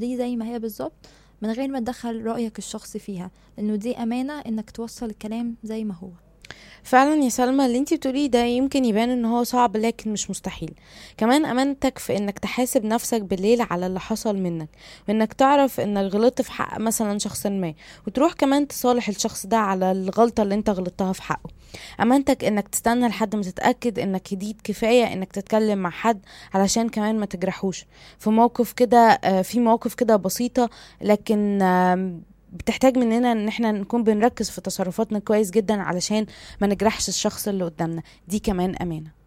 دي زي ما هي بالظبط من غير ما تدخل رأيك الشخصي فيها لأنه دي أمانة إنك توصل الكلام زي ما هو فعلا يا سلمى اللي انتي بتقوليه ده يمكن يبان ان هو صعب لكن مش مستحيل كمان امانتك في انك تحاسب نفسك بالليل على اللي حصل منك وانك تعرف انك غلطت في حق مثلا شخص ما وتروح كمان تصالح الشخص ده على الغلطة اللي انت غلطتها في حقه امانتك انك تستنى لحد ما تتأكد انك هديت كفاية انك تتكلم مع حد علشان كمان ما تجرحوش في موقف كده آه، في مواقف كده بسيطة لكن آم، بتحتاج مننا ان احنا نكون بنركز في تصرفاتنا كويس جدا علشان ما نجرحش الشخص اللي قدامنا دي كمان امانه